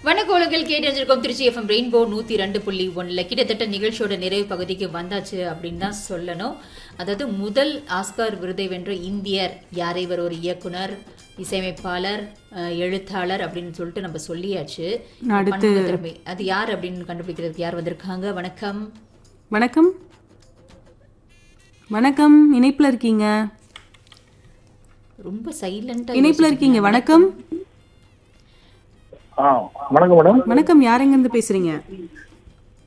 வணக்கோலங்கள் கேட்டறிஞ்சிருக்கோம் Trichy FM Rainbow நூத்தி ரெண்டு புள்ளி ஒன்னுல கிட்டத்தட்ட நிகழ்ச்சியோட நிறைவு பகுதிக்கு வந்தாச்சு அப்படின்னு தான் சொல்லணும் அதாவது முதல் ஆஸ்கார் விருதை வென்ற இந்தியர் யார் இவர் ஒரு இயக்குனர் இசையமைப்பாளர் அஹ், எழுத்தாளர் அப்படின்னு சொல்லிட்டு நம்ம சொல்லியாச்சு அடுத்து- பன்முக திறமை. அது யார் அப்படின்னு கண்டுபிடிக்கிறதுக்கு யார் வந்திருக்காங்க வணக்கம் வணக்கம் வணக்கம் இணைப்புல இருக்கீங்க ரொம்ப சைலண்டா இணைப்புல இருக்கீங்க வணக்கம் ஆ வணக்கம் மேடம் வணக்கம் யாரெங்க இருந்து பேசுறீங்க